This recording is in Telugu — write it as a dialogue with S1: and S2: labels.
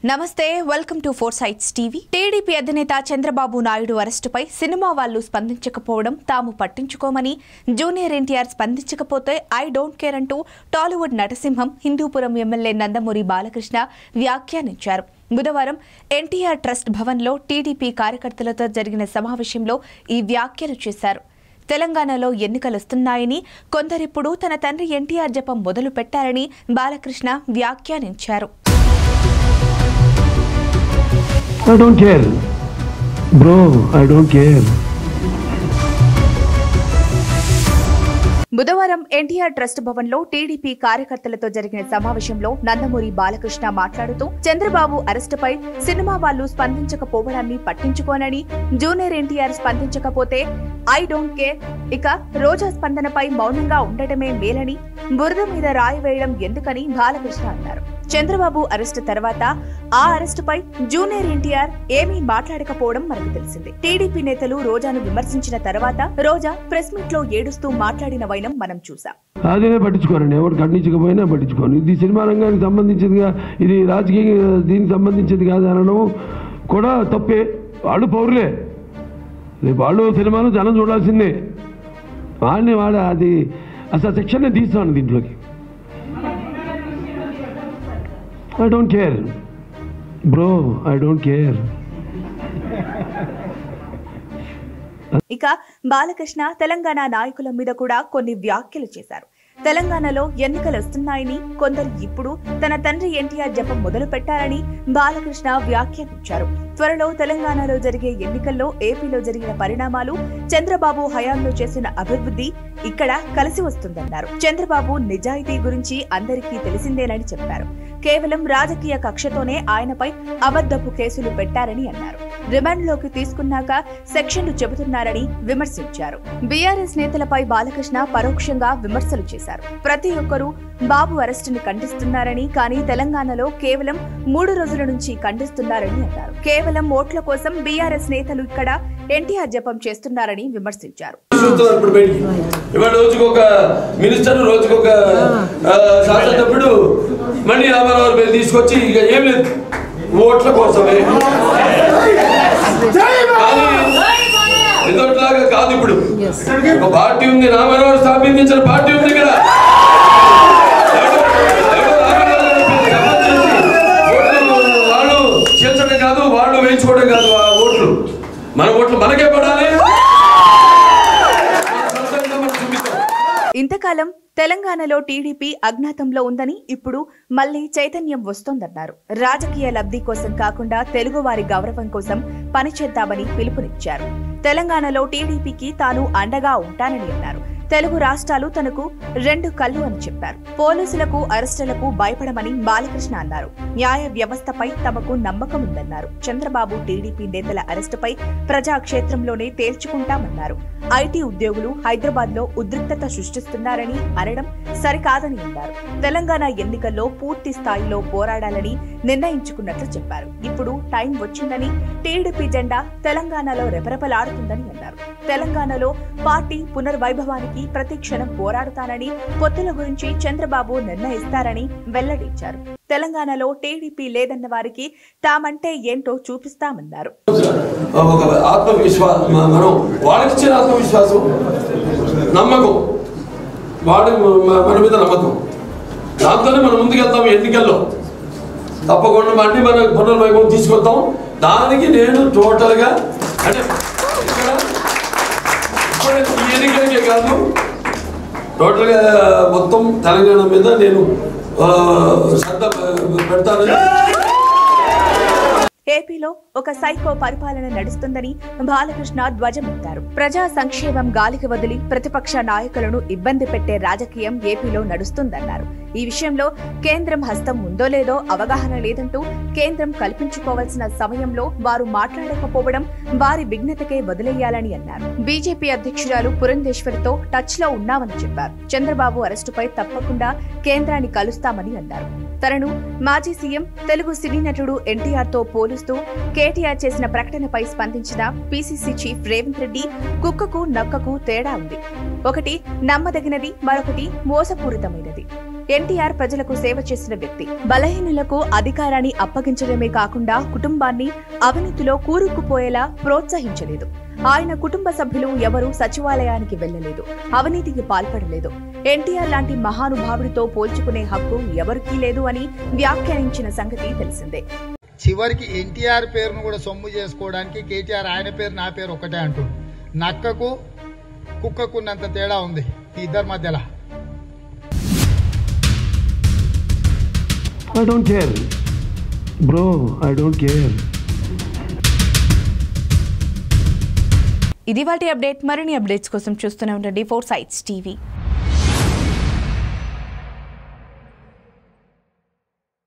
S1: నమస్తే welcome to four sites TV TDP అధినేత చంద్రబాబు నాయుడు అరెస్టుపై సినిమా వాళ్ళు స్పందించకపోవడం తాము పట్టించుకోమని జూనియర్ ఎన్టీఆర్ స్పందించకపోతే ఐ డోంట్ కేర్ అంటూ టాలీవుడ్ నటసింహం హిందూపురం ఎమ్మెల్యే నందమూరి బాలకృష్ణ వ్యాఖ్యానించారు బుధవారం ఎన్టీఆర్ ట్రస్ట్ భవన్లో టీడీపీ కార్యకర్తలతో జరిగిన సమావేశంలో ఈ వ్యాఖ్యలు చేశారు తెలంగాణలో ఎన్నికలు వస్తున్నాయని కొందరిప్పుడు తన తండ్రి ఎన్టీఆర్ జపం మొదలు పెట్టారని బాలకృష్ణ వ్యాఖ్యానించారు
S2: I don't care. Bro, I don't care.
S1: బుధవారం ఎన్టీఆర్ ట్రస్ట్ భవన్లో టీడీపీ కార్యకర్తలతో జరిగిన సమావేశంలో నందమూరి బాలకృష్ణ మాట్లాడుతూ చంద్రబాబు అరెస్టుపై సినిమా వాళ్ళు స్పందించకపోవడాన్ని పట్టించుకోనని జూనియర్ ఎన్టీఆర్ స్పందించకపోతే ఐ డోంట్ కేర్ ఇక రోజా స్పందనపై మౌనంగా ఉండటమే మేలని బురద మీద రాయి వేయడం ఎందుకని బాలకృష్ణ అన్నారు చంద్రబాబు అరెస్టు తర్వాత ఆ అరెస్టుపై జూనియర్ ఎన్టీఆర్ ఏమీ మాట్లాడకపోవడం మనకు తెలిసిందే టీడీపీ నేతలు రోజాను విమర్శించిన తర్వాత రోజా ప్రెస్ మీట్ లో ఏడుస్తూ మాట్లాడిన వైనం మనం చూసాం
S2: అదేనే పట్టించుకోరండి ఎవరు ఖండించకపోయినా పట్టించుకోను ఇది సినిమా రంగానికి సంబంధించిందిగా ఇది రాజకీయ దీనికి సంబంధించింది కాదు అనడం కూడా తప్పే వాళ్ళు పౌరులే రేపు వాళ్ళు సినిమాలు జనం చూడాల్సిందే వాళ్ళని వాడ అది అసలు సెక్షన్నే తీస్తాను దీంట్లోకి I don't care bro I don't care
S1: ఇక బాలకృష్ణ తెలంగాణ నాయకుల మీద కూడా కొన్ని వ్యాఖ్యలు చేశారు తెలంగాణలో ఎన్నికలు వస్తున్నాయని కొందరు ఇప్పుడు తన తండ్రి ఎన్టీఆర్ జపం మొదలు పెట్టారని బాలకృష్ణ వ్యాఖ్యానించారు త్వరలో తెలంగాణలో జరిగే ఎన్నికల్లో ఏపీలో జరిగిన పరిణామాలు చంద్రబాబు హయాంలో చేసిన అభివృద్ధి ఇక్కడ కలిసి వస్తుందన్నారు చంద్రబాబు నిజాయితీ గురించి అందరికీ తెలిసిందేనని చెప్పారు కేవలం రాజకీయ కక్షతోనే ఆయనపై అబద్ధపు కేసులు పెట్టారని అన్నారు రిమాండ్లోకి తీసుకున్నాక సెక్షన్లు చెబుతున్నారని విమర్శించారు బీఆర్ఎస్ నేతలపై బాలకృష్ణ పరోక్షంగా విమర్శలు చేశారు ప్రతి ఒక్కరూ బాబు అరెస్టుని ఖండిస్తున్నారని కానీ తెలంగాణలో కేవలం మూడు రోజుల నుంచి ఖండిస్తున్నారని అన్నారు కేవలం ఓట్ల కోసం బీఆర్ఎస్ నేతలు ఇక్కడ ఎన్టీఆర్ జపం చేస్తున్నారని విమర్శించారు
S3: చూస్తున్నారు ఇప్పుడు బయటికి ఇవాళ రోజుకి ఒక మినిస్టర్ రోజుకి ఒక ఆ, శాసనసభ్యుడు మళ్ళీ రామారావు పేరు తీసుకొచ్చి ఇక ఏం లేదు ఓట్ల కోసమే కానీ ఇదొట్లాగా కాదు ఇప్పుడు ఒక పార్టీ ఉంది రామారావు స్థాపించిన పార్టీ ఉంది ఇక్కడ ఎవడో- ఎవడో రామారావు గారి పేరు జపం చేసి ఓట్లు వాళ్ళు చీల్చడం కాదు వాళ్ళు వేయించుకోవడం కాదు ఆ ఓట్లు మన ఓట్లు మనకే పడాలి మన సొంతంగా మనం చూపిస్తాం
S1: ఇంతకాలం తెలంగాణలో టీడీపీ అజ్ఞాతంలో ఉందని ఇప్పుడు మళ్లీ చైతన్యం వస్తోందన్నారు రాజకీయ లబ్ధి కోసం కాకుండా తెలుగువారి గౌరవం కోసం పనిచేద్దామని పిలుపునిచ్చారు తెలంగాణలో టీడీపీకి తాను అండగా ఉంటానని అన్నారు తెలుగు రాష్ట్రాలు తనకు రెండు కళ్ళు అని చెప్పారు పోలీసులకు అరెస్టులకు భయపడమని బాలకృష్ణ అన్నారు న్యాయ వ్యవస్థపై తమకు నమ్మకం ఉందన్నారు చంద్రబాబు టీడీపీ నేతల అరెస్టుపై ప్రజాక్షేత్రంలోనే తేల్చుకుంటామన్నారు ఐటీ ఉద్యోగులు హైదరాబాద్ లో ఉద్రిక్తత సృష్టిస్తున్నారని అనడం సరికాదని అన్నారు తెలంగాణ ఎన్నికల్లో పూర్తి స్థాయిలో పోరాడాలని నిర్ణయించుకున్నట్లు చెప్పారు ఇప్పుడు టైం వచ్చిందని టీడీపీ జెండా తెలంగాణలో రెపరెపలాడుతుందని అన్నారు తెలంగాణలో పార్టీ పునర్వైభవానికి ప్రతి క్షణం పోరాడుతానని పొత్తుల గురించి చంద్రబాబు నిర్ణయిస్తారని వెల్లడించారు తెలంగాణలో టీడీపీ లేదన్న వారికి తామంటే ఏంటో చూపిస్తామన్నారు
S3: ఒక ఆత్మవిశ్వాసం మనం వాళ్ళకి ఇచ్చిన ఆత్మవిశ్వాసం నమ్మకం వాడి మ- మన మీద నమ్మకం దాంతోనే మనం ముందుకెళ్తాం ఎన్నికల్లో తప్పకుండా మళ్ళీ మన పునర్వైభవం తీసుకొద్దాం దానికి నేను టోటల్గా అంటే ఇక్కడ ఇప్పుడు ఈ ఎన్నికలకే కాదు టోటల్గా మొత్తం తెలంగాణ మీద నేను ఆ, శ్రద్ధ పెడతానని
S1: ఏపీలో ఒక సైకో పరిపాలన నడుస్తుందని బాలకృష్ణ ధ్వజమెత్తారు ప్రజా సంక్షేమం గాలికి వదిలి ప్రతిపక్ష నాయకులను ఇబ్బంది పెట్టే రాజకీయం ఏపీలో నడుస్తుందన్నారు ఈ విషయంలో కేంద్రం హస్తం ఉందో లేదో అవగాహన లేదంటూ కేంద్రం కల్పించుకోవాల్సిన సమయంలో వారు మాట్లాడకపోవడం వారి విఘ్నతకే వదిలేయాలని అన్నారు బీజేపీ అధ్యక్షురాలు పురంధేశ్వరితో టచ్ లో ఉన్నామని చెప్పారు చంద్రబాబు అరెస్టుపై తప్పకుండా కేంద్రాన్ని కలుస్తామని అన్నారు తనను మాజీ సీఎం తెలుగు సినీ నటుడు ఎన్టీఆర్ తో పోలుస్తూ కేటీఆర్ చేసిన ప్రకటనపై స్పందించిన పీసీసీ చీఫ్ రేవంత్ రెడ్డి కుక్కకు నక్కకు తేడా ఉంది ఒకటి నమ్మదగినది మరొకటి మోసపూరితమైనది ఎన్టీఆర్ ప్రజలకు సేవ చేసిన వ్యక్తి బలహీనులకు అధికారాన్ని అప్పగించడమే కాకుండా కుటుంబాన్ని అవినీతిలో కూరుకుపోయేలా ప్రోత్సహించలేదు ఆయన కుటుంబ సభ్యులు ఎవరూ సచివాలయానికి వెళ్లలేదు అవినీతికి పాల్పడలేదు ఎన్టీఆర్ లాంటి మహానుభావుడితో పోల్చుకునే హక్కు ఎవరికీ లేదు అని వ్యాఖ్యానించిన సంగతి తెలిసిందే
S4: చివరికి ఎన్టీఆర్ పేరును కూడా సొమ్ము చేసుకోవడానికి కేటీఆర్ ఆయన పేరు నా పేరు ఒకటే అంటుంది నక్కకు కుక్కకున్నంత తేడా ఉంది ఈ ఇద్దరి మధ్యలో
S2: I don't care bro I don't care
S1: ఇది వాటి అప్డేట్ మరిన్ని అప్డేట్స్ కోసం చూస్తూనే ఉండండి ఫోర్ సైట్స్ టీవీ